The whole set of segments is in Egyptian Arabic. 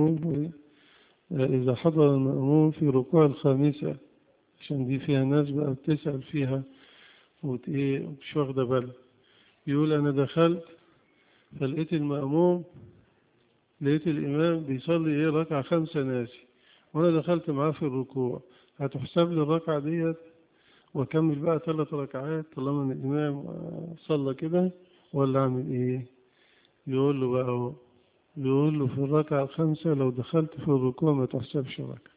المأموم إذا حضر المأموم في ركوع الخامسة عشان دي فيها ناس بقى بتسأل فيها ومش واخدة بالها يقول أنا دخلت فلقيت المأموم لقيت الإمام بيصلي إيه ركعة خمسة ناسي وأنا دخلت معاه في الركوع هتحسب لي الركعة ديت وأكمل بقى ثلاث ركعات طالما إن الإمام صلى كده ولا أعمل إيه؟ يقول له بقى يقول له في الركعة الخامسة لو دخلت في الركوع ما تحسبش ركعة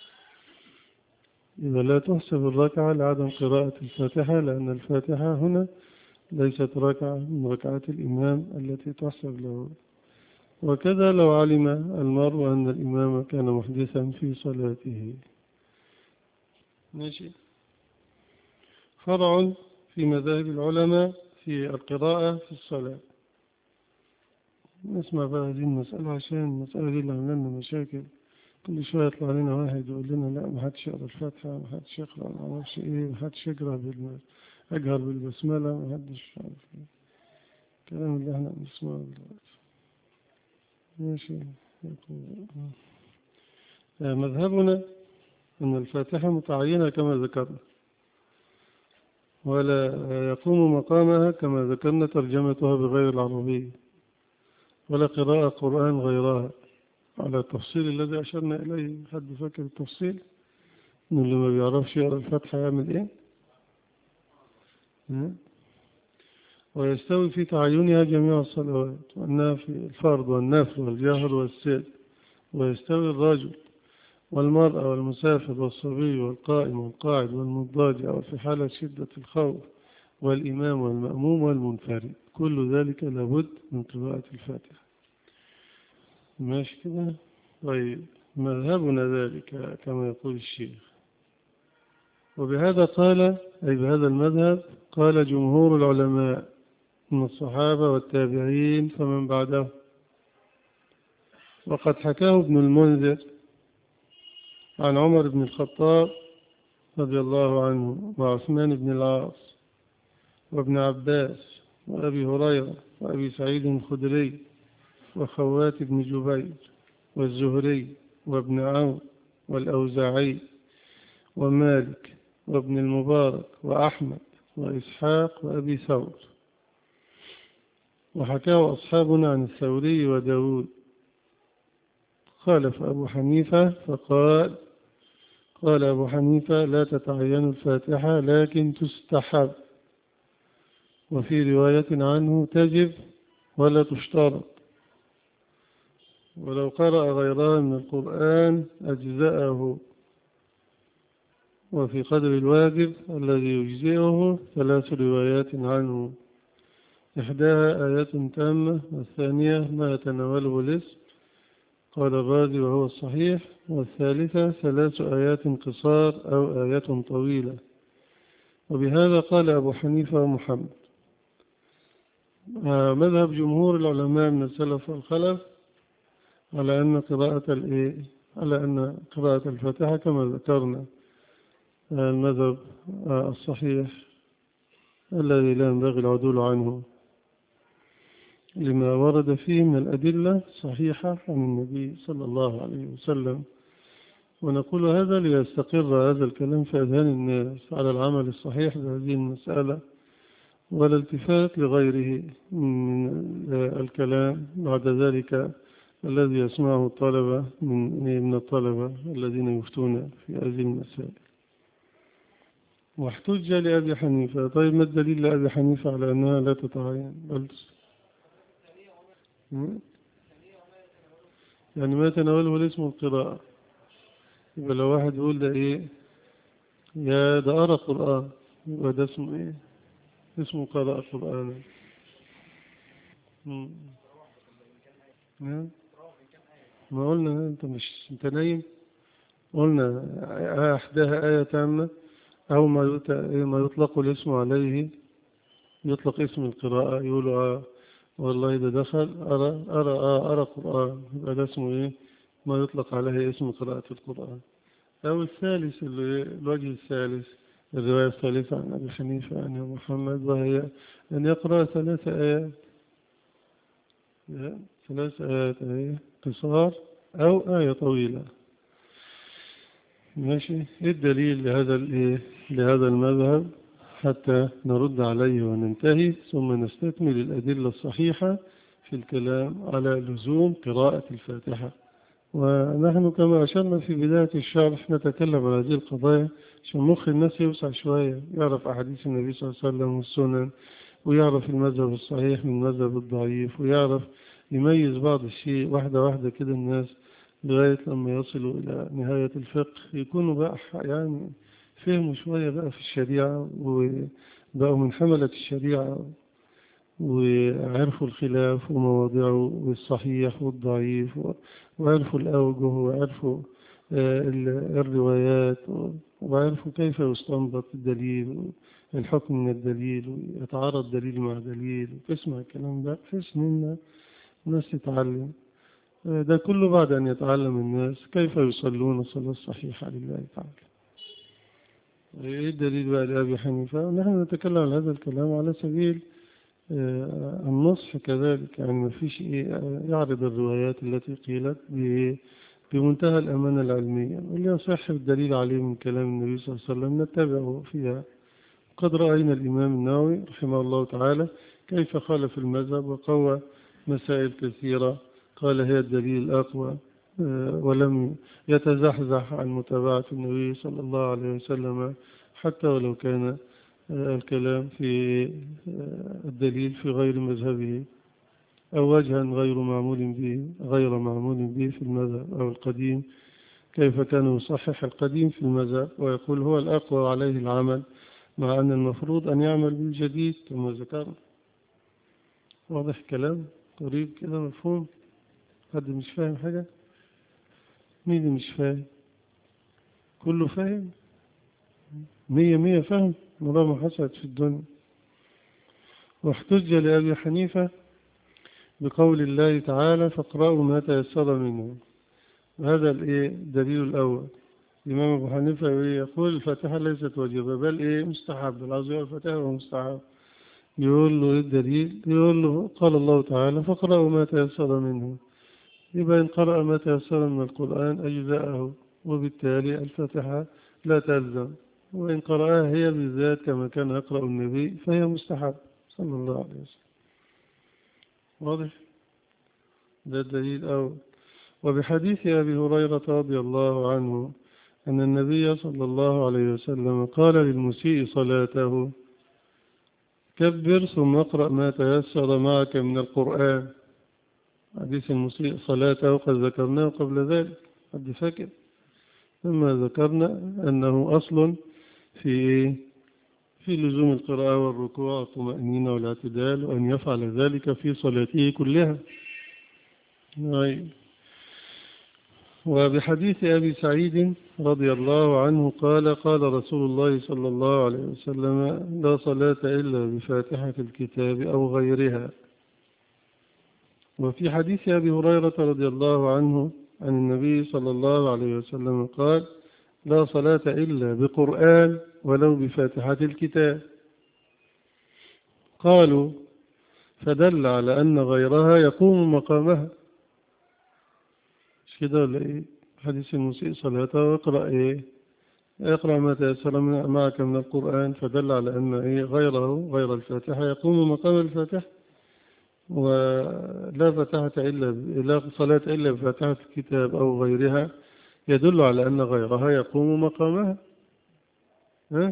إذا لا تحسب الركعة لعدم قراءة الفاتحة لأن الفاتحة هنا ليست ركعة من ركعات الإمام التي تحسب له وكذا لو علم المرء أن الإمام كان محدثا في صلاته ماشي فرع في مذاهب العلماء في القراءة في الصلاة نسمع بقى هذه المسألة عشان المسألة دي اللي عملنا مشاكل كل شوية يطلع لنا واحد يقول لنا لا ما حدش يقرا الفاتحة ما حدش يقرا ما اعرفش ايه ما حدش يقرا بال اجهر بالبسملة ما حدش عارف ايه الكلام اللي احنا بنسمعه دلوقتي ماشي مذهبنا أن الفاتحة متعينة كما ذكرنا ولا يقوم مقامها كما ذكرنا ترجمتها بغير العربية ولا قراءة قرآن غيرها على التفصيل الذي أشرنا إليه حد فاكر التفصيل إنه اللي ما بيعرفش يقرأ الفاتحة يعمل إيه ويستوي في تعينها جميع الصلوات والنافل الفرض والنفل والجهر والسر ويستوي الرجل والمرأة والمسافر والصبي والقائم والقاعد والمضاجع وفي حالة شدة الخوف والإمام والمأموم والمنفرد كل ذلك لابد من قراءة الفاتحة ماشي كده طيب مذهبنا ذلك كما يقول الشيخ وبهذا قال أي بهذا المذهب قال جمهور العلماء من الصحابة والتابعين فمن بعده وقد حكاه ابن المنذر عن عمر بن الخطاب رضي الله عنه وعثمان بن العاص وابن عباس وأبي هريرة وأبي سعيد الخدري وخوات بن جبير والزهري وابن عون والأوزاعي ومالك وابن المبارك وأحمد وإسحاق وأبي ثور وحكاه أصحابنا عن الثوري وداود خالف أبو حنيفة فقال قال أبو حنيفة لا تتعين الفاتحة لكن تستحب وفي رواية عنه تجب ولا تشترط ولو قرأ غيرها من القرآن أجزأه وفي قدر الواجب الذي يجزئه ثلاث روايات عنه إحداها آية تامة والثانية ما يتناوله الاسم قال الرازي وهو الصحيح والثالثة ثلاث آيات قصار أو آية طويلة وبهذا قال أبو حنيفة ومحمد مذهب جمهور العلماء من السلف والخلف على أن قراءة الإيه على أن قراءة الفاتحة كما ذكرنا المذهب الصحيح الذي لا ينبغي العدول عنه لما ورد فيه من الأدلة الصحيحة عن النبي صلى الله عليه وسلم ونقول هذا ليستقر هذا الكلام في أذهان الناس على العمل الصحيح بهذه المسألة ولا التفات لغيره من الكلام بعد ذلك الذي يسمعه الطلبة من من الطلبة الذين يفتون في هذه المسائل واحتج لأبي حنيفة طيب ما الدليل لأبي حنيفة على أنها لا تتعين بل يعني ما يتناوله الاسم القراءة يبقى لو واحد يقول ده ايه يا ده أرى قرآن يبقى ده اسمه ايه اسمه قراءة قرآن ما قلنا انت مش انت نايم قلنا احداها آية تامة او ما ما يطلق الاسم عليه يطلق اسم القراءة يقولوا والله إذا دخل أرى أرى آه أرى قرآن يبقى ده اسمه إيه ما يطلق عليه اسم قراءة القرآن أو الثالث الوجه الثالث الرواية الثالثة عن أبي حنيفة عن محمد وهي أن يقرأ ثلاث آيات ثلاث آيات أي قصار أو آية طويلة ماشي إيه الدليل لهذا الإيه لهذا المذهب حتى نرد عليه وننتهي ثم نستكمل الأدلة الصحيحة في الكلام على لزوم قراءة الفاتحة ونحن كما أشرنا في بداية الشرح نتكلم عن هذه القضايا عشان مخ الناس يوسع شوية يعرف أحاديث النبي صلى الله عليه وسلم والسنن ويعرف المذهب الصحيح من المذهب الضعيف ويعرف يميز بعض الشيء واحدة واحدة كده الناس لغاية لما يصلوا إلى نهاية الفقه يكونوا بقى يعني فهموا شوية بقى في الشريعة وبقوا من حملة الشريعة وعرفوا الخلاف ومواضعه والصحيح والضعيف وعرفوا الأوجه وعرفوا الروايات وعرفوا كيف يستنبط الدليل الحكم من الدليل ويتعارض دليل مع دليل وتسمع الكلام ده تحس منا الناس تتعلم ده كله بعد أن يتعلم الناس كيف يصلون الصلاة الصحيحة لله تعالى ايه الدليل بقى لأبي حنيفة نحن نتكلم عن هذا الكلام على سبيل النصح كذلك يعني ما فيش إيه يعرض الروايات التي قيلت بمنتهى الأمانة العلمية واللي يصح الدليل عليه من كلام النبي صلى الله عليه وسلم نتبعه فيها قد رأينا الإمام النووي رحمه الله تعالى كيف خالف المذهب وقوى مسائل كثيرة قال هي الدليل الأقوى ولم يتزحزح عن متابعة النبي صلى الله عليه وسلم حتى ولو كان الكلام في الدليل في غير مذهبه أو وجها غير معمول به غير معمول به في المذهب أو القديم كيف كان يصحح القديم في المذهب ويقول هو الأقوى عليه العمل مع أن المفروض أن يعمل بالجديد كما ذكرنا واضح كلام قريب كده مفهوم حد مش فاهم حاجة مين اللي مش فاهم كله فاهم مية مية فهم والله ما حصلت في الدنيا واحتج لأبي حنيفة بقول الله تعالى فاقرأوا ما تيسر منه هذا الايه الدليل الأول الإمام أبو حنيفة يقول الفاتحة ليست واجبة بل إيه مستحب العظيم الفاتحة هو مستحب يقول له إيه الدليل يقول له قال الله تعالى فاقرأوا ما تيسر منه يبقى إن قرأ ما تيسر من القرآن أجزاءه وبالتالي الفاتحة لا تلزم وإن قرأها هي بالذات كما كان يقرأ النبي فهي مستحب صلى الله عليه وسلم واضح ده الدليل أول وبحديث أبي هريرة رضي الله عنه أن النبي صلى الله عليه وسلم قال للمسيء صلاته كبر ثم اقرأ ما تيسر معك من القرآن حديث المسيء صلاته قد ذكرناه قبل ذلك قد فكر ثم ذكرنا أنه أصل في في لزوم القراءة والركوع والطمأنينة والاعتدال وأن يفعل ذلك في صلاته كلها وبحديث أبي سعيد رضي الله عنه قال قال رسول الله صلى الله عليه وسلم لا صلاة إلا بفاتحة الكتاب أو غيرها وفي حديث أبي هريرة رضي الله عنه عن النبي صلى الله عليه وسلم قال لا صلاة إلا بقرآن ولو بفاتحة الكتاب قالوا فدل على أن غيرها يقوم مقامها مش كده ولا إيه حديث المسيء صلاته واقرأ إيه اقرأ ما تيسر معك من القرآن فدل على أن إيه غيره غير الفاتحة يقوم مقام الفاتحة ولا فتحة إلا لا صلاة إلا بفاتحة الكتاب أو غيرها يدل على أن غيرها يقوم مقامها ها؟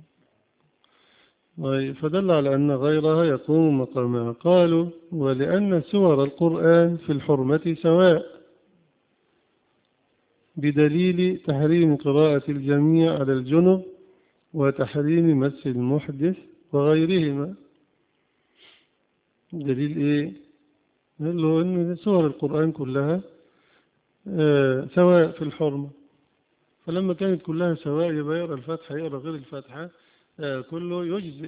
فدل على أن غيرها يقوم مقامها قالوا ولأن سور القرآن في الحرمة سواء بدليل تحريم قراءة الجميع على الجنب وتحريم مس المحدث وغيرهما دليل ايه قال له ان سور القرآن كلها آه سواء في الحرمة فلما كانت كلها سواء يبقى يقرأ الفاتحة يقرأ غير الفاتحة آه كله يجزئ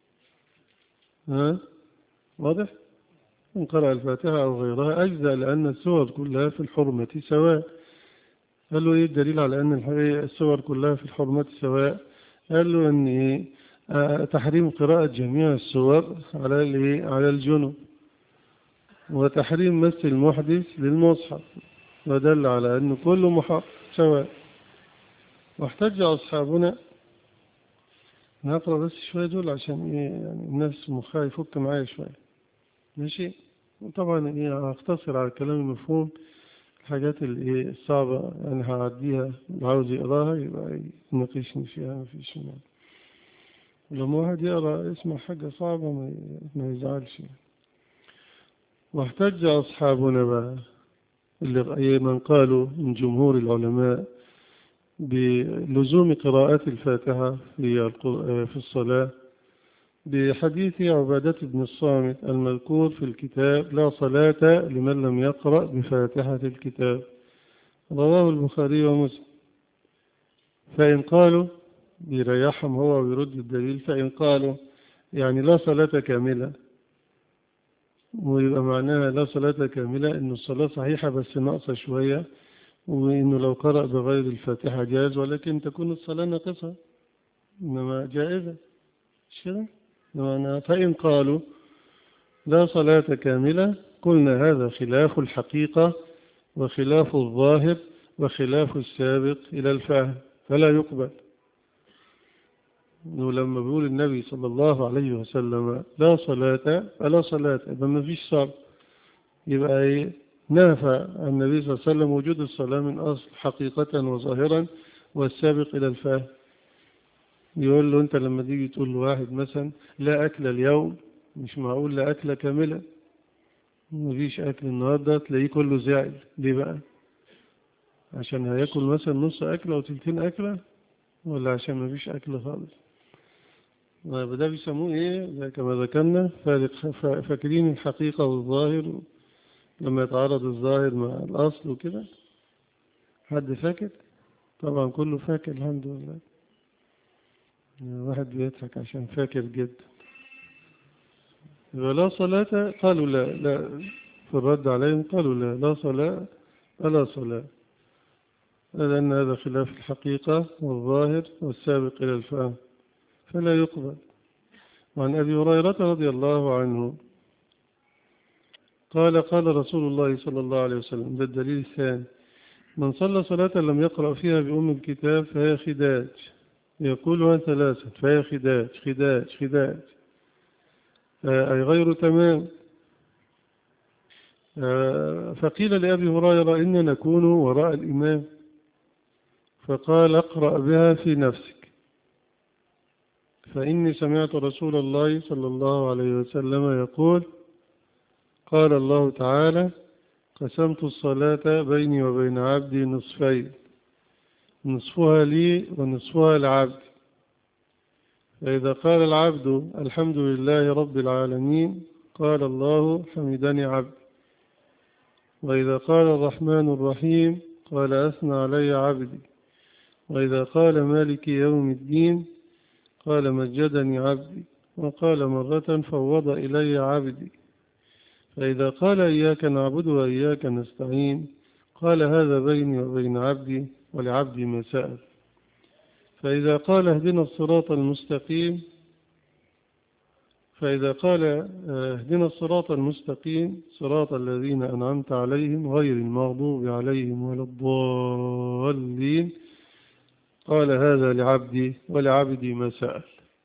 ها واضح إن قرأ الفاتحة أو غيرها أجزأ لأن السور كلها في الحرمة سواء قال له إيه الدليل على أن السور كلها في الحرمة سواء قال له أن إيه تحريم قراءة جميع السور على على الجنوب وتحريم مس المحدث للمصحف ودل على أن كل محق سواء واحتج أصحابنا نقرأ بس شوية دول عشان إيه يعني الناس مخها يفك معايا شوية ماشي وطبعا إيه هختصر على الكلام المفهوم الحاجات اللي إيه الصعبة يعني هعديها اللي عاوز يقراها يبقى يناقشني فيها مفيش مانع لما واحد يقرأ يسمع حاجة صعبة ما ما يزعلش يعني. واحتج أصحابنا بقى اللي من قالوا من جمهور العلماء بلزوم قراءة الفاتحة في في الصلاة بحديث عبادة بن الصامت المذكور في الكتاب لا صلاة لمن لم يقرأ بفاتحة الكتاب رواه البخاري ومسلم فإن قالوا بيريحهم هو ويرد الدليل فإن قالوا يعني لا صلاة كاملة ويبقى معناها لا صلاة كاملة إن الصلاة صحيحة بس ناقصة شوية وإنه لو قرأ بغير الفاتحة جاز ولكن تكون الصلاة ناقصة إنما جائزة مش كده؟ فإن قالوا لا صلاة كاملة قلنا هذا خلاف الحقيقة وخلاف الظاهر وخلاف السابق إلى الفهم فلا يقبل ولما بيقول النبي صلى الله عليه وسلم لا صلاة فلا صلاة يبقى ما فيش صلاة يبقى ايه نافى النبي صلى الله عليه وسلم وجود الصلاة من أصل حقيقة وظاهرا والسابق إلى الفهم يقول له أنت لما تيجي تقول لواحد مثلا لا أكل اليوم مش معقول لا أكل كاملة مفيش أكل النهاردة تلاقيه كله زعل ليه بقى عشان هياكل مثلا نص أكلة أو تلتين أكلة ولا عشان مفيش أكل خالص ده بيسموه إيه كما ذكرنا فاكرين الحقيقة والظاهر لما يتعارض الظاهر مع الأصل وكده حد فاكر طبعا كله فاكر الحمد لله واحد بيضحك عشان فاكر جدا ولا صلاة قالوا لا لا في الرد عليهم قالوا لا لا صلاة ولا صلاة لأن هذا خلاف الحقيقة والظاهر والسابق إلى الفهم فلا يقبل وعن أبي هريرة رضي الله عنه قال قال رسول الله صلى الله عليه وسلم ده الدليل الثاني من صلى صلاة لم يقرأ فيها بأم الكتاب فهي خداج يقولها ثلاثة فهي خداج خداج خداج أي غير تمام فقيل لأبي هريرة إن نكون وراء الإمام فقال اقرأ بها في نفسك فإني سمعت رسول الله صلى الله عليه وسلم يقول قال الله تعالى قسمت الصلاة بيني وبين عبدي نصفين نصفها لي ونصفها لعبدي فإذا قال العبد الحمد لله رب العالمين قال الله حمدني عبد وإذا قال الرحمن الرحيم قال أثنى علي عبدي وإذا قال مالك يوم الدين قال مجدني عبدي وقال مرة فوض إلي عبدي فإذا قال إياك نعبد وإياك نستعين قال هذا بيني وبين عبدي ولعبدي ما سأل فإذا قال اهدنا الصراط المستقيم فإذا قال اهدنا الصراط المستقيم صراط الذين أنعمت عليهم غير المغضوب عليهم ولا الضالين قال هذا لعبدي ولعبدي ما سأل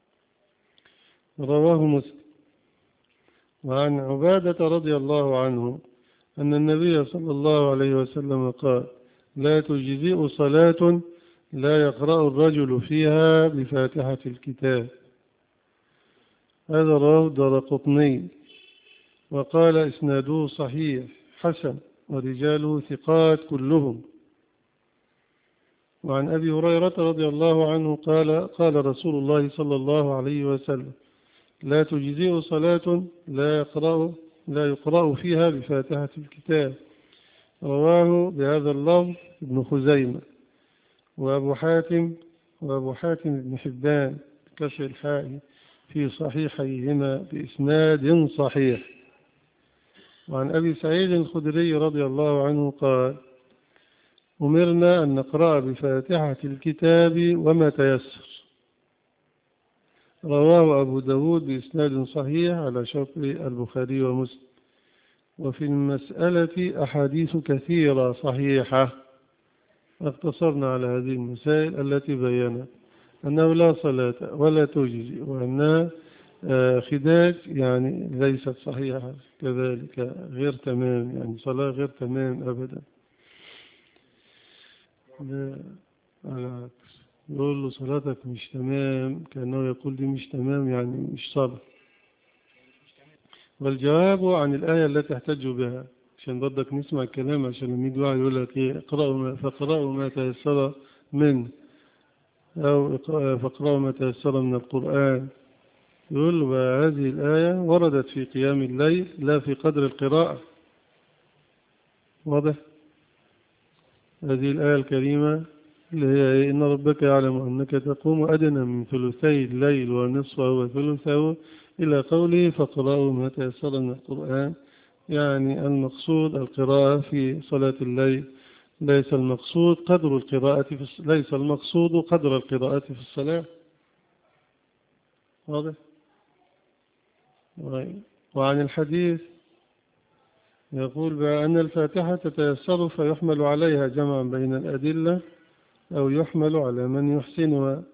رواه مسلم وعن عبادة رضي الله عنه أن النبي صلى الله عليه وسلم قال لا تجزئ صلاة لا يقرأ الرجل فيها بفاتحة الكتاب هذا رواه الدرقطني وقال إسناده صحيح حسن ورجاله ثقات كلهم وعن أبي هريرة رضي الله عنه قال قال رسول الله صلى الله عليه وسلم لا تجزئ صلاة لا يقرأ لا يقرأ فيها بفاتحة الكتاب رواه بهذا اللفظ ابن خزيمة وأبو حاتم وأبو حاتم بن حبان كسر الحاء في صحيحيهما بإسناد صحيح وعن أبي سعيد الخدري رضي الله عنه قال أمرنا أن نقرأ بفاتحة الكتاب وما تيسر رواه أبو داود بإسناد صحيح على شرط البخاري ومسلم وفي المسألة أحاديث كثيرة صحيحة اقتصرنا على هذه المسائل التي بينت أنه لا صلاة ولا تجزي وأنها آه، خداج يعني ليست صحيحة كذلك غير تمام يعني صلاة غير تمام أبدا لا على عكس يقول له صلاتك مش تمام كأنه يقول دي مش تمام يعني مش صلاة والجواب عن الآية التي احتج بها عشان برضك نسمع الكلام عشان لما يجي واحد يقول لك ايه اقرأوا ما فقرأوا ما تيسر منه أو فاقرأوا ما تيسر من القرآن يقول له بقى هذه الآية وردت في قيام الليل لا في قدر القراءة واضح هذه الآية الكريمة اللي هي إيه؟ إن ربك يعلم أنك تقوم أدنى من ثلثي الليل ونصفه وثلثه إلى قوله فقرأوا ما تيسر من القرآن يعني المقصود القراءة في صلاة الليل ليس المقصود قدر القراءة في ليس المقصود قدر القراءة في الصلاة واضح وعن الحديث يقول بأن الفاتحة تتيسر فيحمل عليها جمعا بين الأدلة أو يحمل على من يحسنها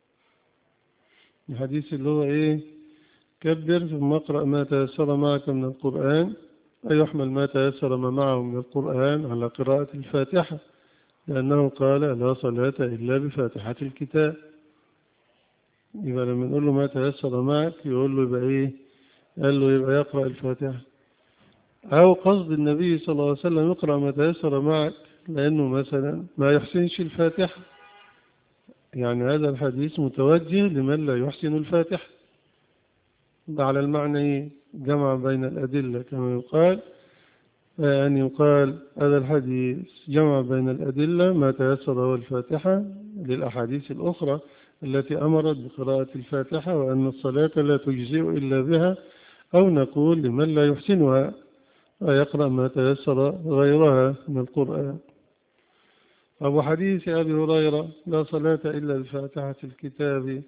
الحديث اللي هو إيه كبر ثم اقرأ ما تيسر معك من القرآن أي يحمل ما تيسر ما معه من القرآن على قراءة الفاتحة لأنه قال لا صلاة إلا بفاتحة الكتاب يبقى لما نقول له ما تيسر معك يقول له يبقى إيه قال له يبقى يقرأ الفاتحة أو قصد النبي صلى الله عليه وسلم يقرأ ما تيسر معك لأنه مثلا ما يحسنش الفاتحة يعني هذا الحديث متوجه لمن لا يحسن الفاتحة على المعنى جمع بين الأدلة كما يقال أن يقال هذا الحديث جمع بين الأدلة ما تيسر هو الفاتحة للأحاديث الأخرى التي أمرت بقراءة الفاتحة وأن الصلاة لا تجزئ إلا بها أو نقول لمن لا يحسنها ويقرأ ما تيسر غيرها من القرآن أبو حديث أبي هريرة لا صلاة إلا بفاتحة الكتاب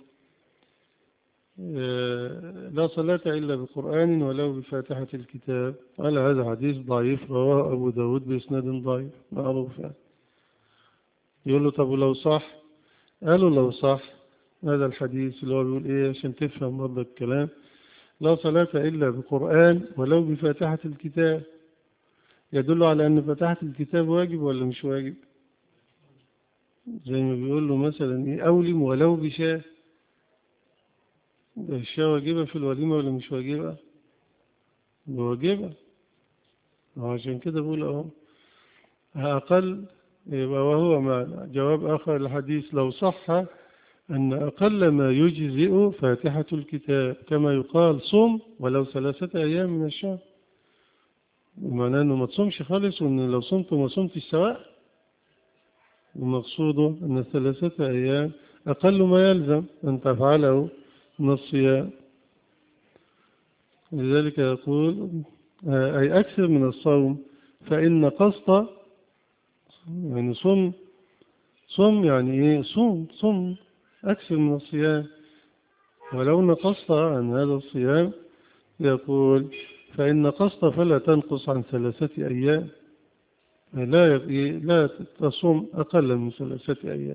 آه، لا صلاة إلا بقرآن ولو بفاتحة الكتاب قال هذا حديث ضعيف رواه أبو داود بإسناد ضعيف معروف يعني يقول له طب لو صح قالوا لو صح هذا الحديث اللي هو بيقول إيه عشان تفهم برضه الكلام لا صلاة إلا بقرآن ولو بفاتحة الكتاب يدل على أن فاتحة الكتاب واجب ولا مش واجب زي ما بيقول له مثلا إيه أولم ولو بشاه ده الشاه واجبة في الوليمة ولا مش واجبة واجبة عشان كده بقول أهو أقل يبقى وهو مع جواب آخر الحديث لو صح أن أقل ما يجزئ فاتحة الكتاب كما يقال صم ولو ثلاثة أيام من الشهر ومعناه أنه ما تصومش خالص وأن لو صمت وما صمتش سواء المقصود أن ثلاثة أيام أقل ما يلزم أن تفعله من الصيام لذلك يقول أي أكثر من الصوم فإن قصد يعني صم صم يعني إيه صم صم أكثر من الصيام ولو نقصت عن هذا الصيام يقول فإن نقصت فلا تنقص عن ثلاثة أيام لا لا تصوم أقل من ثلاثة أيام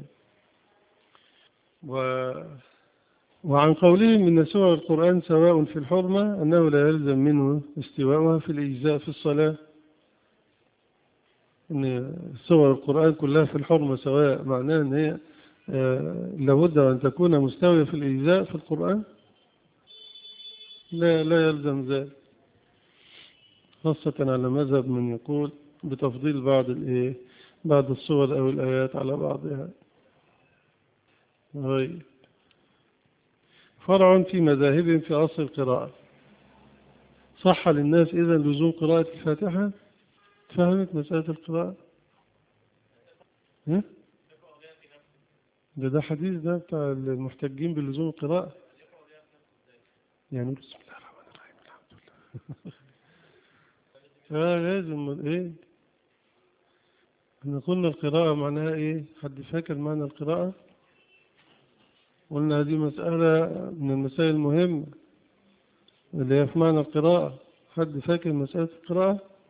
و وعن قولهم إن سور القرآن سواء في الحرمة أنه لا يلزم منه استواءها في الإجزاء في الصلاة أن سور القرآن كلها في الحرمة سواء معناه أن هي آه، لابد أن تكون مستوية في الإجزاء في القرآن لا لا يلزم ذلك خاصة على مذهب من يقول بتفضيل بعض الإيه بعض الصور أو الآيات على بعضها طيب فرع في مذاهب في أصل القراءة صح للناس إذا لزوم قراءة الفاتحة فهمت مسألة القراءة ها؟ ده ده حديث ده بتاع المحتجين بلزوم القراءة يعني بسم الله الرحمن الرحيم الحمد لله اه لازم ايه احنا قلنا القراءة معناها ايه حد فاكر معنى القراءة قلنا هذه مسألة من المسائل المهمة اللي هي في معنى القراءة حد فاكر مسألة القراءة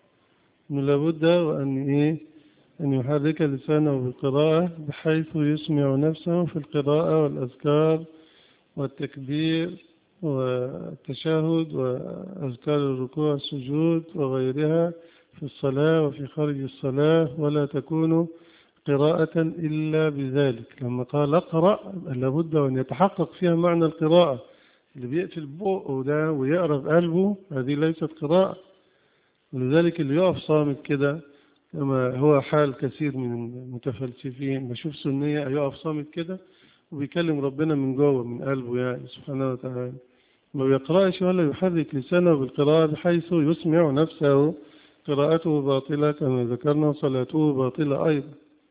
إنه لابد وأن إيه أن يحرك لسانه بالقراءة بحيث يسمع نفسه في القراءة والأذكار والتكبير والتشهد وأذكار الركوع والسجود وغيرها في الصلاة وفي خارج الصلاة ولا تكون قراءة إلا بذلك لما قال اقرأ لابد أن يتحقق فيها معنى القراءة اللي بيقفل بقه ده ويقرأ بقلبه هذه ليست قراءة ولذلك اللي يقف صامت كده كما هو حال كثير من المتفلسفين بشوف سنية يقف صامت كده وبيكلم ربنا من جوه من قلبه يعني سبحانه وتعالى ما بيقرأش ولا يحرك لسانه بالقراءة بحيث يسمع نفسه قراءته باطلة كما ذكرنا صلاته باطلة أيضا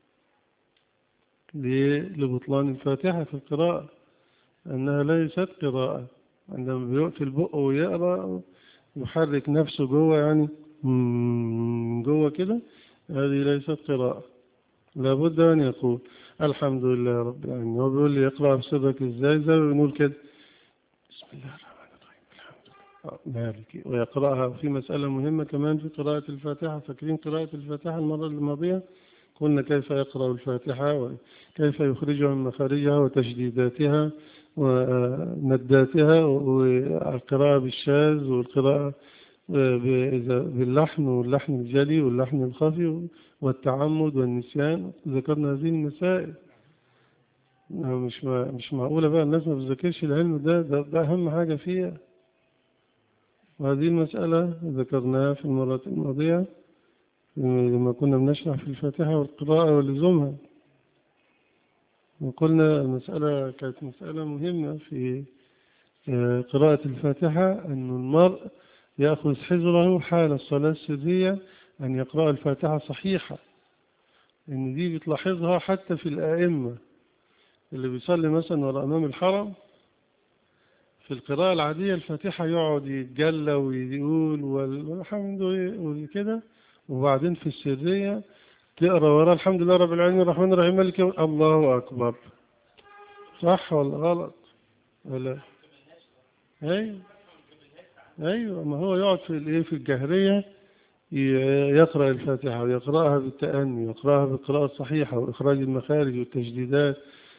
لبطلان الفاتحة في القراءة أنها ليست قراءة عندما بيقفل بقه ويقرأ يحرك نفسه جوه يعني من جوه كده هذه ليست قراءة لابد أن يقول الحمد لله رب العالمين هو بيقول لي يقرأ بصدرك ازاي زي ما بنقول كده بسم الله الرحمن الرحيم الحمد لله مالك ويقرأها في مسألة مهمة كمان في قراءة الفاتحة فاكرين قراءة الفاتحة المرة الماضية قلنا كيف يقرأ الفاتحة وكيف يخرجها من مخارجها وتشديداتها ونداتها والقراءة بالشاذ والقراءة باللحن واللحن الجلي واللحن الخفي والتعمد والنسيان ذكرنا هذه المسائل مش مش معقولة بقى الناس ما بتذاكرش العلم ده, ده ده أهم حاجة فيها وهذه المسألة ذكرناها في المرات الماضية لما كنا بنشرح في الفاتحة والقراءة ولزومها وقلنا المسألة كانت مسألة مهمة في قراءة الفاتحة أن المرء يأخذ حذره حال الصلاة السرية أن يقرأ الفاتحة صحيحة إن دي بتلاحظها حتى في الآئمة اللي بيصلي مثلا وراء أمام الحرم في القراءة العادية الفاتحة يقعد يتجلى ويقول والحمد لله وكده وبعدين في السرية تقرأ وراء الحمد لله رب العالمين الرحمن الرحيم مالك الله أكبر صح ولا غلط ولا أيوه أيوة ما هو يقعد في الإيه في الجهرية يقرأ الفاتحة ويقرأها بالتأني ويقرأها بالقراءة الصحيحة وإخراج المخارج والتجديدات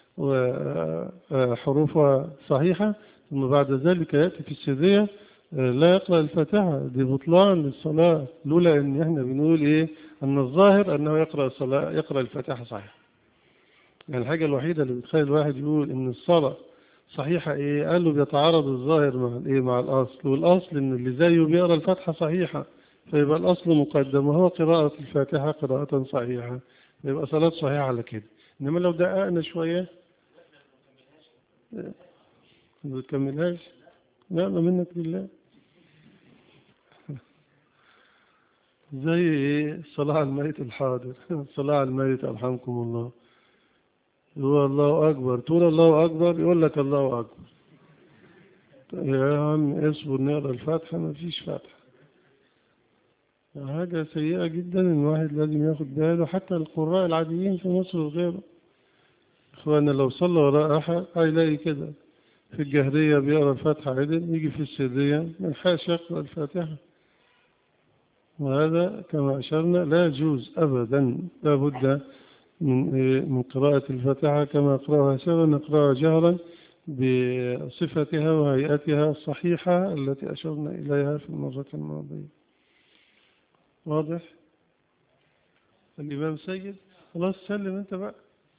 وحروفها صحيحة ثم بعد ذلك يأتي في السرية لا يقرأ الفاتحة دي بطلان للصلاة لولا أن احنا بنقول إيه أن الظاهر أنه يقرأ الصلاة يقرأ الفاتحة صحيح يعني الحاجة الوحيدة اللي بتخلي الواحد يقول أن الصلاة صحيحة إيه قال له بيتعارض الظاهر مع الإيه مع الأصل والأصل إن اللي زيه بيقرأ الفاتحة صحيحة فيبقى الأصل مقدم وهو قراءة الفاتحة قراءة صحيحة يبقى صلاة صحيحة على كده إنما لو دققنا شوية ما بتكملهاش لا ما منك بالله زي ايه الصلاة على الميت الحاضر الصلاة على الميت أرحمكم الله هو الله أكبر تقول الله أكبر يقول لك الله أكبر يا عم اصبر نقرأ الفاتحة ما فيش فاتحة حاجة سيئة جدا إن الواحد لازم ياخد باله حتى القراء العاديين في مصر وغيره إخوانا لو صلى وراء أحد هيلاقي كده في الجهرية بيقرأ الفاتحة عدل يجي في السرية من حاش يقرأ الفاتحة وهذا كما أشرنا لا يجوز أبدا لا بد من من قراءة الفاتحة كما أقرأها سرا نقرأها جهرا بصفتها وهيئتها الصحيحة التي أشرنا إليها في المرة الماضية واضح الإمام ساجد خلاص سلم أنت بقى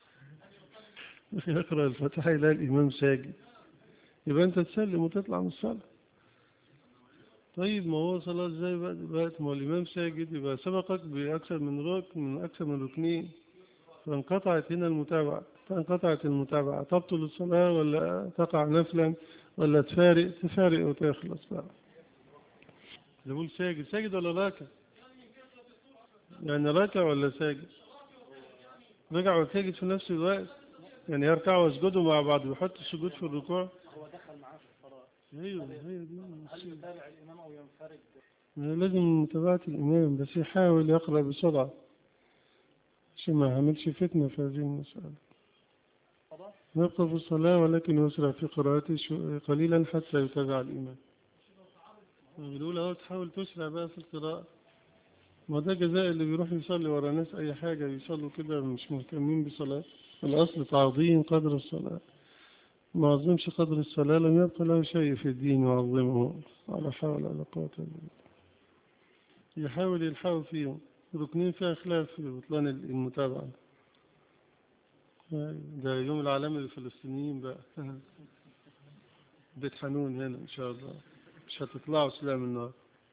يقرأ الفاتحة إلى الإمام ساجد يبقى أنت تسلم وتطلع من الصلاة طيب ما هو صلاة ازاي بقى دلوقتي ما هو الإمام ساجد يبقى سبقك بأكثر من ركن من أكثر من ركنين فانقطعت هنا المتابعة فانقطعت المتابعة تبطل الصلاة ولا تقع نفلا ولا تفارق تفارق وتخلص بقى نقول ساجد ساجد ولا راكع يعني راكع ولا ساجد رجع وساجد في نفس الوقت يعني يركعوا ويسجدوا مع بعض ويحط السجود في الركوع هو دخل معاه في الصلاة ايوه هي دي هل يتابع الإمام أو ينفرد لازم متابعة الإمام بس يحاول يقرأ بسرعة عشان ما يعملش فتنة في هذه المسألة خلاص يبقى في الصلاة ولكن يسرع في قراءته شو- قليلا حتى يتابع الإمام بنقول أهو تحاول تسرع بقى في القراءة ما ده جزاء اللي بيروح يصلي ورا ناس أي حاجة بيصلوا كده مش مهتمين بالصلاة الأصل تعظيم قدر الصلاة ما عظمش قدر الصلاة لم يبقى له شيء في الدين يعظمه ولا حول ولا قوة إلا بالله يحاول يلحقوا فيهم ركنين فيها خلاف في بطلان المتابعة ده يوم العالمي للفلسطينيين بقى بيت حنون هنا إن شاء الله مش هتطلعوا سلام النار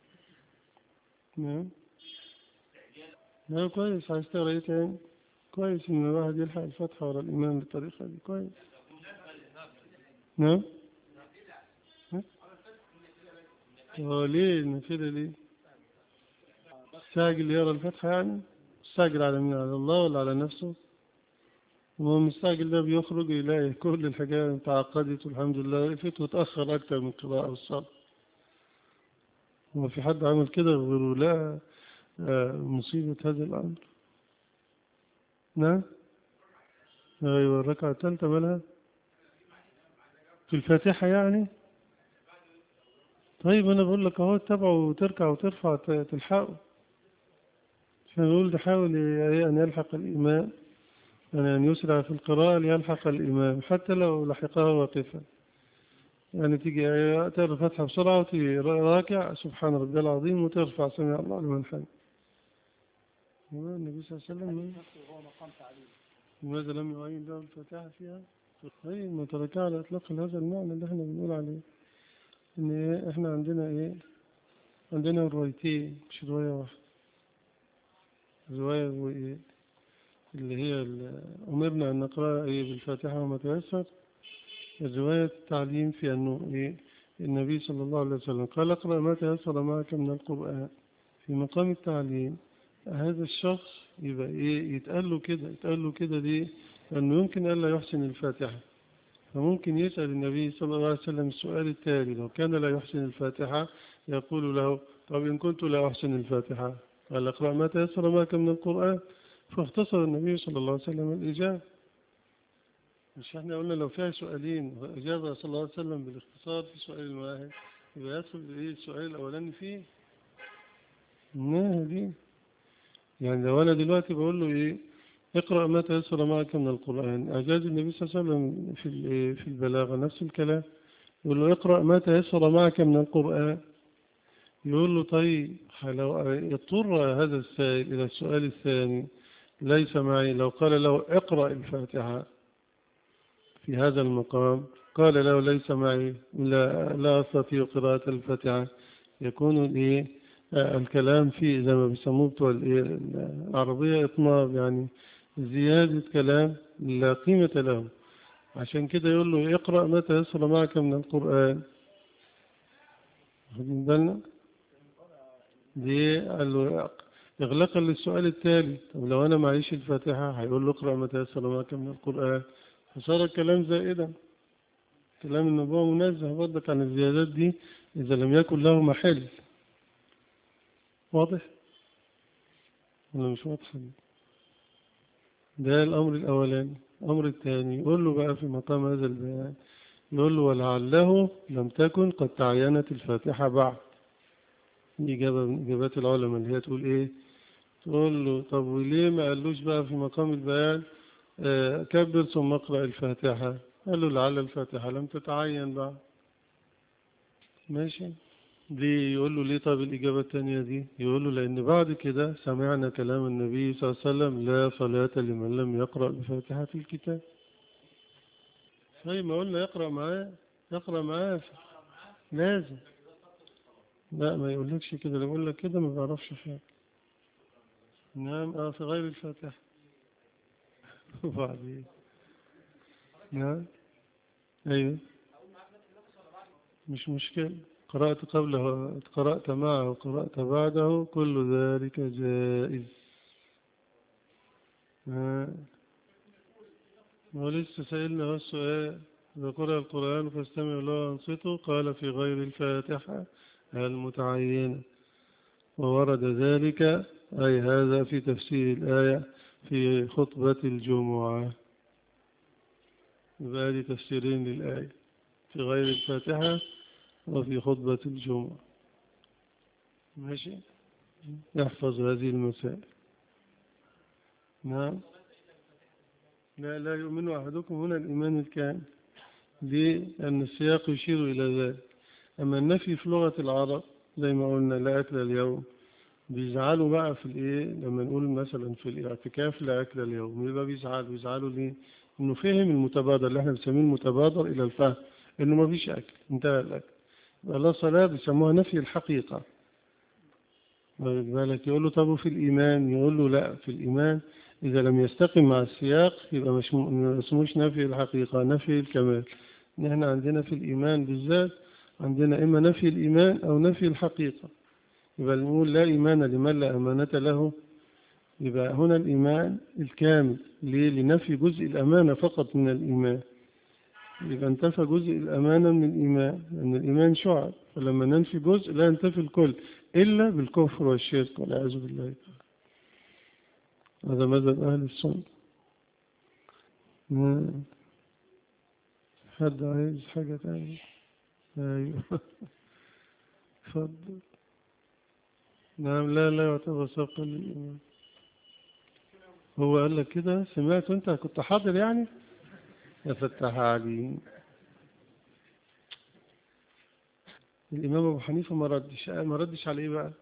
نعم لا كويس عايز تقرا ايه تاني كويس ان الواحد يلحق الفتحة ورا الإمام بالطريقة دي كويس نعم ها؟ هو ليه النافلة ليه مستعجل يقرا الفتحة يعني مستعجل على مين على الله ولا على نفسه هو المستعجل ده بيخرج يلاقي كل الحاجات تعقدت والحمد لله وقفت وتأخر أكتر من القراءة والصلاة هو في حد عمل كده غير لا آه، مصيبة هذا الأمر نعم أيوة الركعة الثالثة مالها في الفاتحة يعني طيب أنا بقول لك أهو تتابعه وتركع وترفع ت- تلحقه فنقول تحاول ي- أن يلحق الإمام يعني أن يسرع في القراءة ليلحق الإمام حتى لو لحقها واقفا يعني تيجي آية تقرا الفاتحة بسرعة وتيجي راكع سبحان ربي العظيم وترفع سمع الله لمن حمده هو النبي صلى الله عليه وسلم نفسه هو مقام تعليم لماذا لم يعين له الفاتحة فيها؟ طيب ما تركها على إطلاق هذا المعنى اللي احنا بنقول عليه إن إيه احنا عندنا إيه؟ عندنا روايتين مش رواية واحدة رواية وإيه؟ اللي هي ال- أمرنا أن نقرأ إيه بالفاتحة وما تيسر الرواية التعليم في أنه إيه؟ النبي صلى الله عليه وسلم قال اقرأ ما تيسر معك من القرآن في مقام التعليم هذا الشخص يبقى إيه يتقال له كده يتقال له كده ليه؟ لأنه يمكن ألا يحسن الفاتحة فممكن يسأل النبي صلى الله عليه وسلم السؤال التالي لو كان لا يحسن الفاتحة يقول له طب إن كنت لا أحسن الفاتحة قال اقرأ ما تيسر معك من القرآن فاختصر النبي صلى الله عليه وسلم الإجابة مش احنا قلنا لو فيها سؤالين وأجاب صلى الله عليه وسلم بالاختصار في سؤال واحد يبقى يدخل إيه السؤال الأولاني فيه ما دي يعني لو أنا دلوقتي بقول له إيه اقرأ ما تيسر معك من القرآن أجاز النبي صلى الله عليه وسلم في ال- في البلاغة نفس الكلام يقول له اقرأ ما تيسر معك من القرآن يقول له طيب لو اضطر هذا السائل إلى السؤال الثاني ليس معي لو قال له اقرأ الفاتحة في هذا المقام قال له ليس معي لا, لا أستطيع قراءة الفاتحة يكون الإيه آه، الكلام فيه زي ما بيسموه بتوع الإيه العربية إطناب يعني زيادة كلام لا قيمة له عشان كده يقول له اقرأ ما تيسر معك من القرآن واخدين بالنا دي قال له إغلاقا للسؤال التالي طب لو أنا معيش الفاتحة هيقول له اقرأ ما تيسر معك من القرآن فصار الكلام زائدا كلام النبوة منزه برضك عن الزيادات دي إذا لم يكن له محل واضح ولا مش واضح ده الأمر الأولاني الأمر الثاني يقول له بقى في مقام هذا البيان يقول له ولعله لم تكن قد تعينت الفاتحة بعد دي إجابة من إجابات العلماء اللي هي تقول إيه تقول له طب وليه ما قالوش بقى في مقام البيان آه، كبر ثم اقرأ الفاتحة قال له لعل الفاتحة لم تتعين بعد ماشي ليه يقول له ليه طب الإجابة الثانية دي يقول له لأن بعد كده سمعنا كلام النبي صلى الله عليه وسلم لا صلاة لمن لم يقرأ بفاتحة الكتاب طيب ما قلنا يقرأ معاه يقرأ معاه لازم لا ما يقولكش كده لو يقول لك كده ما بيعرفش حاجة نعم اه في غير الفاتحة وبعدين نعم ايوه مش مشكلة قرأت قبله قرأت معه وقرأت بعده كل ذلك جائز ها ولسه سألنا هو السؤال إذا قرأ القرآن فاستمعوا له وانصتوا قال في غير الفاتحة المتعينة وورد ذلك أي هذا في تفسير الآية في خطبة الجمعة يبقى هذه تفسيرين للآية في غير الفاتحة وفي خطبة الجمعة ماشي يحفظ هذه المسائل نعم لا لا يؤمن أحدكم هنا الإيمان الكامل ليه؟ لأن السياق يشير إلى ذلك أما النفي في لغة العرب زي ما قلنا لا أكل اليوم بيزعلوا بقى في الإيه لما نقول مثلا في الاعتكاف لا أكل اليوم يبقى بيزعلوا بيزعلوا ليه؟ إنه فهم المتبادر اللي احنا بنسميه المتبادر إلى الفهم إنه ما فيش أكل انتهى الأكل لا صلاة بيسموها نفي الحقيقة واخد بالك يقول له طب وفي الإيمان يقول له لا في الإيمان إذا لم يستقم مع السياق يبقى مش ما اسموش نفي الحقيقة نفي الكمال نحن عندنا في الإيمان بالذات عندنا إما نفي الإيمان أو نفي الحقيقة يبقى نقول لا إيمان لمن لا أمانة له يبقى هنا الإيمان الكامل ليه؟ لنفي جزء الأمانة فقط من الإيمان يبقى انتفى جزء الأمانة من الإيمان لأن الإيمان شعب فلما ننفي جزء لا ينتفي الكل إلا بالكفر والشرك والعياذ بالله هذا مذهب أهل السنة نعم. حد عايز حاجة تانية أيوه اتفضل نعم لا لا يعتبر سبقا للإيمان هو قال لك كده سمعت أنت كنت حاضر يعني يا فتح علي الإمام أبو حنيفة ما ردش ما ردش على إيه بقى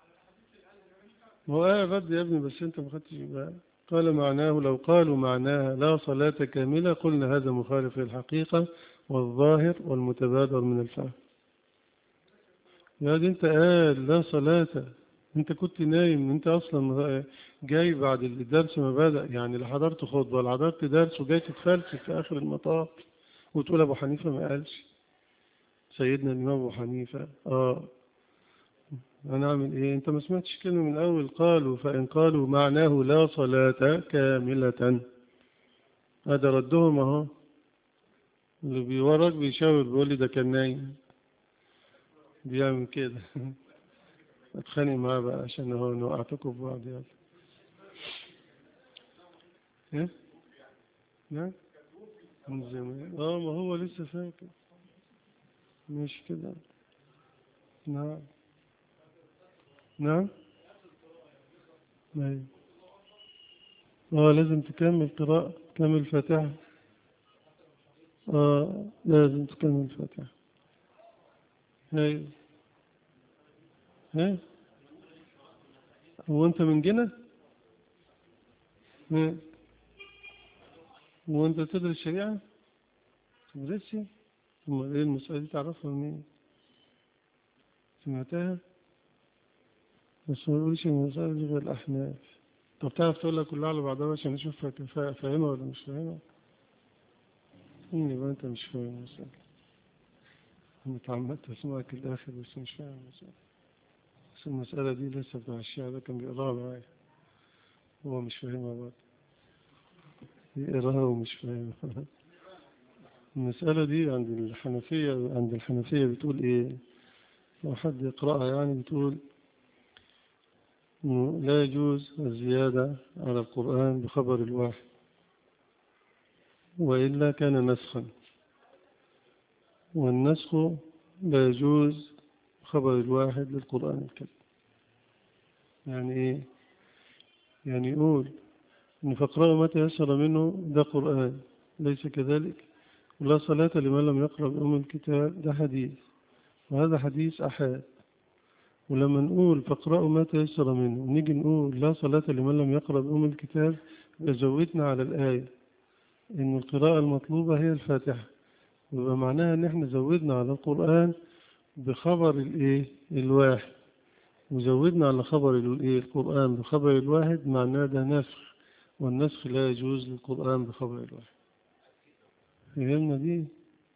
ما هو قال رد يا ابني بس أنت ما خدتش بقى قال معناه لو قالوا معناها لا صلاة كاملة قلنا هذا مخالف للحقيقة والظاهر والمتبادر من الفهم يا دي أنت قال لا صلاة أنت كنت نايم أنت أصلا جاي بعد الدرس ما بدأ يعني لا حضرت خطبة ولا حضرت درس وجاي تتفلسف في آخر المطاف وتقول أبو حنيفة ما قالش سيدنا الإمام أبو حنيفة آه أنا أعمل إيه أنت ما سمعتش كلمة من أول قالوا فإن قالوا معناه لا صلاة كاملة هذا ردهم أهو اللي بيورك بيشاور بيقول لي ده كان نايم بيعمل كده اتخانق معاه بقى عشان هو وقعتكم في بعض يلا ايه نعم من زمان اه ما هو لسه فاكر مش كده نعم نعم ايوه اه لازم تكمل قراءة تكمل الفاتحة اه لازم تكمل الفاتحة ايوه ها هو انت من جنة ها هو انت تدرس شريعة تدرسي ثم ايه المسألة دي تعرفها منين سمعتها بس ما يقولش ان المسألة دي غير الأحناف طب تعرف تقول لك كلها على بعضها عشان نشوف فاهمها ولا مش فاهمها يبقى انت مش فاهم المسألة انا اتعمدت اسمعك الآخر بس مش فاهم المسألة بس المسألة دي لسه بتاع الشيعة ده كان بيقراها معايا هو مش فاهمها برضه بيقراها ومش فاهمها المسألة دي عند الحنفية عند الحنفية بتقول إيه لو حد يقرأها يعني بتقول إنه لا يجوز الزيادة على القرآن بخبر الواحد وإلا كان نسخا والنسخ لا يجوز خبر الواحد للقرآن الكريم يعني إيه يعني يقول إن فاقرأوا ما تيسر منه ده قرآن ليس كذلك ولا صلاة لمن لم يقرأ بأم الكتاب ده حديث وهذا حديث أحاد ولما نقول فاقرأوا ما تيسر منه نيجي نقول لا صلاة لمن لم يقرأ بأم الكتاب زودنا على الآية إن القراءة المطلوبة هي الفاتحة ويبقى معناها إن إحنا زودنا على القرآن بخبر الإيه الواحد وزودنا على خبر الإيه القرآن بخبر الواحد معناه ده نسخ والنسخ لا يجوز للقرآن بخبر الواحد فهمنا دي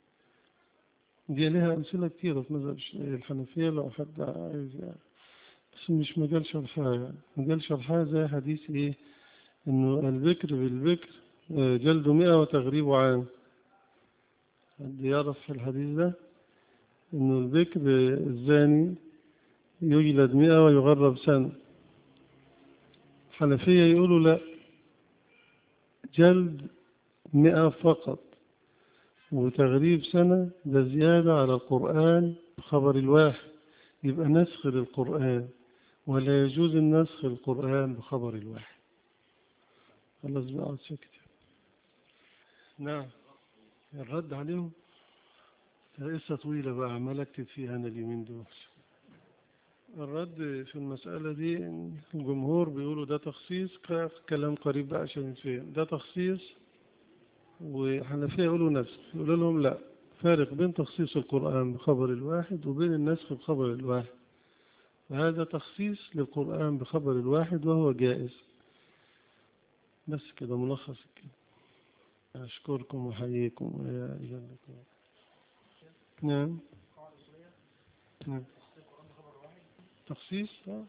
دي لها أمثلة كتيرة في مذهب الحنفية لو حد عايز يعني بس مش مجال شرحها يعني مجال شرحها زي حديث إيه إنه البكر بالبكر جلد مئة وتغريب عام حد يعرف في الحديث ده إنه البكر الزاني يجلد مئة ويغرب سنة الحنفية يقولوا لا جلد مئة فقط وتغريب سنة ده زيادة على القرآن خبر الواحد يبقى نسخ للقرآن ولا يجوز النسخ القرآن بخبر الواحد خلاص بقى اقعد ساكت نعم الرد عليهم قصة طويلة بقى عمال اكتب فيها انا اليومين دول الرد في المسألة دي إن الجمهور بيقولوا ده تخصيص ك- كلام قريب بقى عشان يتفهم ده تخصيص وحنفية يقولوا نسخ يقولوا لهم لا فارق بين تخصيص القرآن بخبر الواحد وبين النسخ بخبر الواحد وهذا تخصيص للقرآن بخبر الواحد وهو جائز بس كده ملخص كده أشكركم وأحييكم ويا إجابكم نعم نعم تخصيص آه.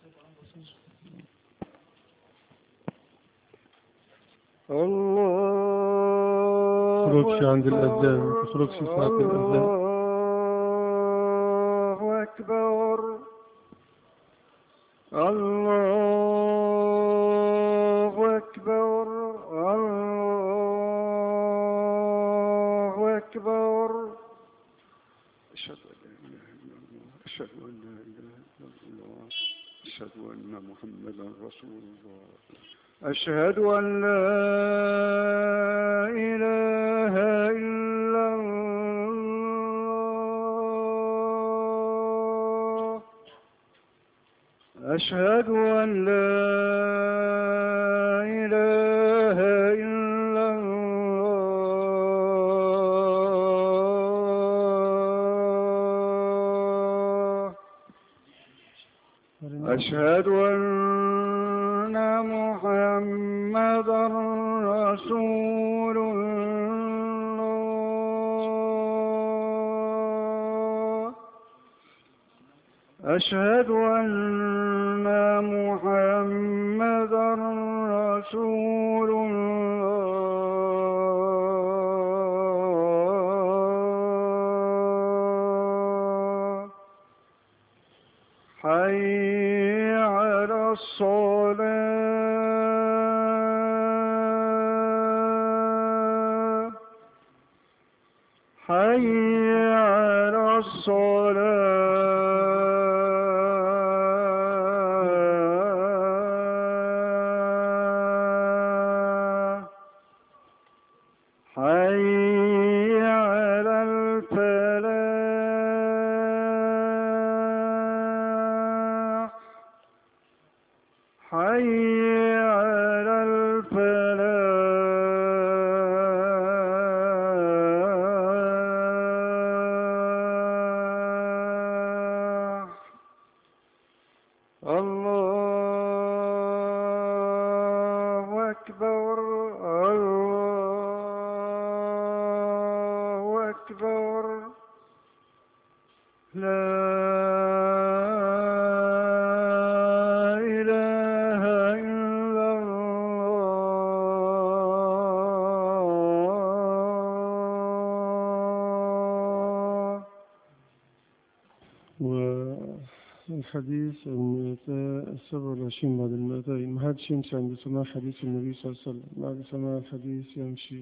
الله تخرجش عند الأذان ما تخرجش ساعة الأذان الله أكبر الله أكبر الله أكبر أشهد أن لا إله إلا الله أشهد أن لا إله إلا الله أشهد أن محمدا رسول الله أشهد أن لا إله إلا الله أشهد أن لا إله إلا الله أشهد أن محمدا رسول الله أشهد أن محمدا رسول الله حي على الصلاة حي على الصلاة حي على الفلاح حي على الفلاح الله أكبر الله أكبر لا إله إلا الله والحديث المئتا السبع والعشرين بعد المئتين ما حدش يمشي عند سماع حديث النبي صلى الله عليه وسلم بعد سماع الحديث يمشي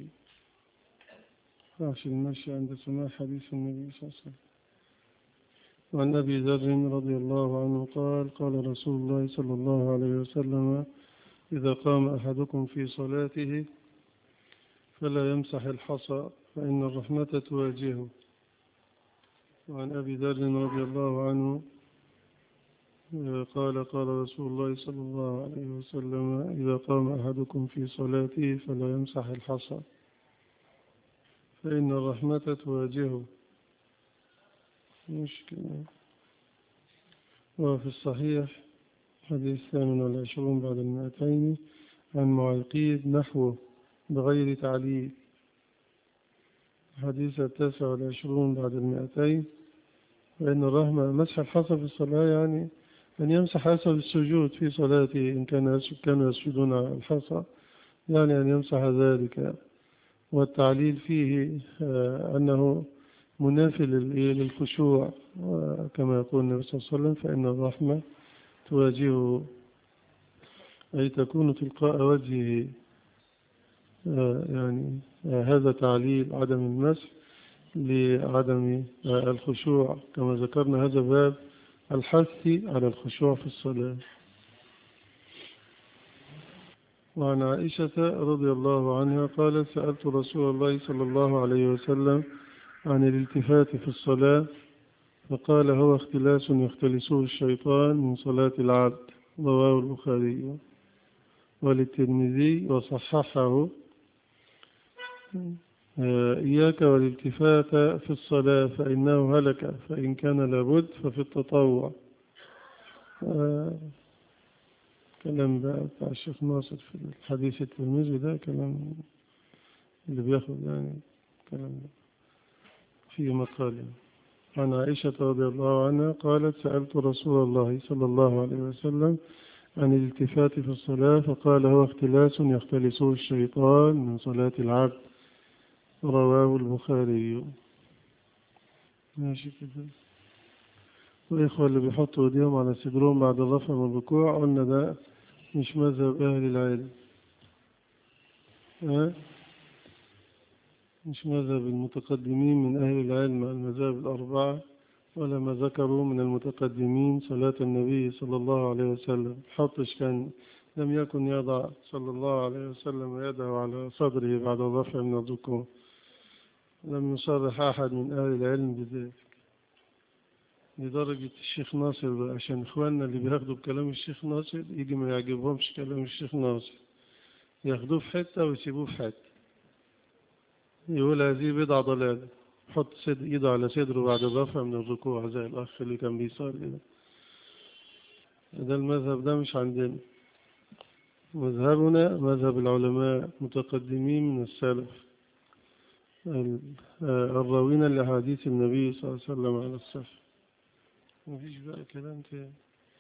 راش المشي عند سماع حديث النبي صلى الله عليه وسلم وعن أبي ذر رضي الله عنه قال قال رسول الله صلى الله عليه وسلم إذا قام أحدكم في صلاته فلا يمسح الحصى فإن الرحمة تواجهه وعن أبي ذر رضي الله عنه قال قال رسول الله صلى الله عليه وسلم إذا قام أحدكم في صلاته فلا يمسح الحصى فإن الرحمة تواجهه مشكلة وفي الصحيح حديث الثامن والعشرون بعد المئتين عن معيقيد نحوه بغير تعليل حديث التاسع والعشرون بعد المئتين فإن الرحمة مسح الحصى في الصلاة يعني أن يمسح حسب السجود في صلاته إن كان كانوا يسجدون على الحصى يعني أن يمسح ذلك والتعليل فيه آه، أنه منافي لل- للخشوع كما يقول النبي صلى الله عليه وسلم فإن الرحمة تواجهه أي تكون تلقاء وجهه آه، يعني آه، هذا تعليل عدم المسح لعدم آه، الخشوع كما ذكرنا هذا باب الحث على الخشوع في الصلاة وعن عائشة رضي الله عنها قالت سألت رسول الله صلى الله عليه وسلم عن الالتفات في الصلاة فقال هو اختلاس يختلسه الشيطان من صلاة العبد رواه البخاري وللترمذي وصححه آه، إياك والالتفات في الصلاة فإنه هلك فإن كان لابد ففي التطوع آه، كلام بقى بتاع الشيخ ناصر في الحديث الترمذي ده كلام اللي بياخد يعني كلام في مقال يعني. عن عائشة رضي الله عنها قالت سألت رسول الله صلى الله عليه وسلم عن الالتفات في الصلاة فقال هو اختلاس يختلسه الشيطان من صلاة العبد رواه البخاري ماشي كده والإخوة اللي بيحطوا ايديهم على صدرهم بعد الرفع من الركوع قلنا ده مش مذهب أهل العلم ها؟ مش مذهب المتقدمين من أهل العلم المذاهب الأربعة ولا ما ذكروا من المتقدمين صلاة النبي صلى الله عليه وسلم حطش كان لم يكن يضع صلى الله عليه وسلم يده على صدره بعد الرفع من الركوع لم يصرح أحد من أهل العلم بذلك لدرجة الشيخ ناصر بقى عشان إخواننا اللي بياخدوا بكلام الشيخ ناصر يجي ما يعجبهمش كلام الشيخ ناصر ياخدوه في حتة ويسيبوه في حتة يقول هذه بدعة ضلالة يحط صد- ايده على صدره بعد الرفع من الركوع زي الأخ اللي كان بيصلي ده ده المذهب ده مش عندنا مذهبنا مذهب العلماء متقدمين من السلف ال- آه، الراوين لأحاديث النبي صلى الله عليه وسلم على السفر مفيش بقى كلام تاني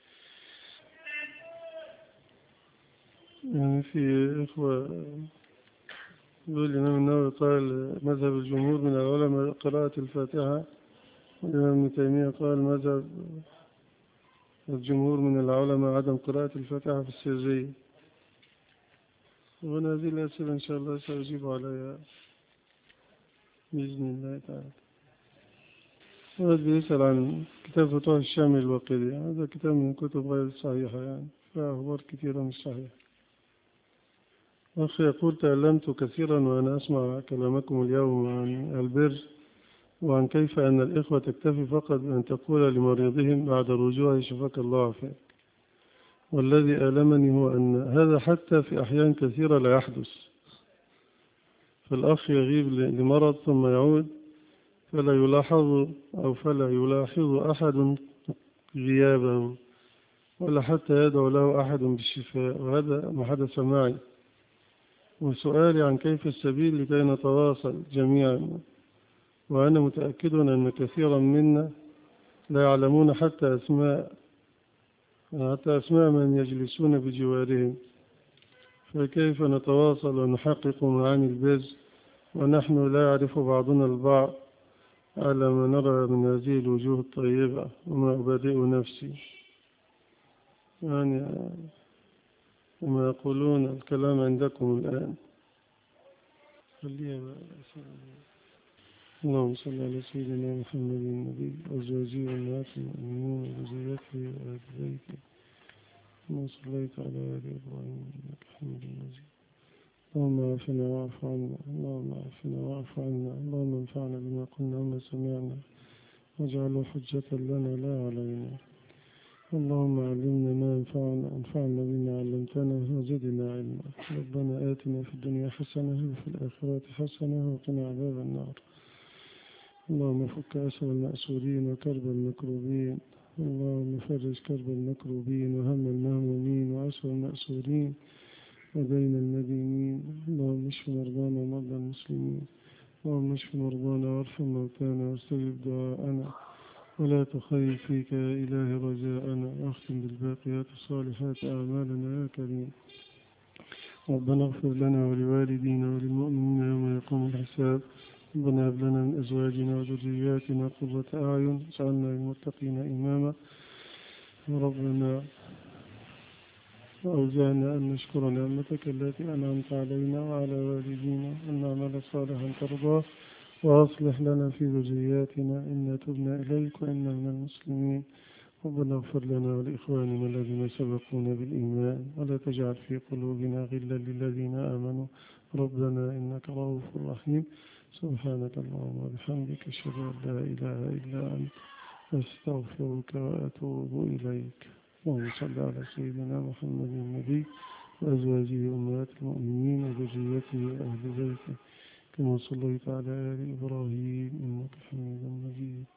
يعني في إخوة يقول الإمام النووي قال مذهب الجمهور من العلماء قراءة الفاتحة والإمام ابن تيمية قال مذهب الجمهور من العلماء عدم قراءة الفاتحة في السرية وأنا هذه الأسئلة إن شاء الله سأجيب عليها بإذن الله تعالى واحد بيسأل عن كتاب فتوح الشامل الوقيدي هذا كتاب من كتب غير صحيحة يعني فيها أخبار كثيرة مش صحيحة أخي يقول تألمت كثيرا وأنا أسمع كلامكم اليوم عن البر وعن كيف أن الإخوة تكتفي فقط بأن تقول لمريضهم بعد رجوعه شفاك الله عافاك والذي ألمني هو أن هذا حتى في أحيان كثيرة لا يحدث فالأخ يغيب ل- لمرض ثم يعود فلا يلاحظ أو فلا يلاحظ أحد غيابه ولا حتى يدعو له أحد بالشفاء وهذا ما حدث معي وسؤالي عن كيف السبيل لكي نتواصل جميعا وأنا متأكد أن كثيرا منا لا يعلمون حتى أسماء حتى أسماء من يجلسون بجوارهم فكيف نتواصل ونحقق معاني البر ونحن لا يعرف بعضنا البعض على ما نرى من هذه الوجوه الطيبة وما أبادئ نفسي يعني كما يقولون الكلام عندكم الآن خليها بقى اللهم صل على سيدنا محمد النبي وزوجه والناس المؤمنين وذريته وآل بيته كما صليت على آل إبراهيم إنك حميد مجيد اللهم عافنا واعف عنا اللهم عافنا واعف عنا اللهم انفعنا بما قلنا وما سمعنا واجعله حجة لنا لا علينا اللهم علمنا ما ينفعنا انفعنا بما علمتنا وزدنا علما ربنا آتنا في الدنيا حسنة وفي الآخرة حسنة وقنا عذاب النار اللهم فك أسر المأسورين وكرب المكروبين اللهم فرج كرب المكروبين وهم المهمومين وأسر المأسورين ودين المدينين اللهم اشف مرضانا ومرضى المسلمين اللهم اشف مرضانا وارحم موتانا واستجب دعاءنا ولا تخيب فيك يا إله رجاءنا واختم بالباقيات الصالحات أعمالنا يا كريم ربنا اغفر لنا ولوالدينا وللمؤمنين يوم يقوم الحساب ربنا هب لنا من أزواجنا وذرياتنا قرة أعين واجعلنا للمتقين إماما ربنا وأوزعنا أن نشكر نعمتك التي أنعمت علينا وعلى والدينا أن نعمل صالحا ترضاه وأصلح لنا في ذرياتنا إنا تبنا إليك وإنا من المسلمين ربنا اغفر لنا ولإخواننا الذين سبقونا بالإيمان ولا تجعل في قلوبنا غلا للذين آمنوا ربنا إنك رؤوف رحيم سبحانك اللهم وبحمدك أشهد أن لا إله إلا أنت أستغفرك وأتوب إليك اللهم صل على سيدنا محمد النبي وأزواجه أمهات المؤمنين وذريته وأهل بيته كما صليت على آل إبراهيم إنك حميد مجيد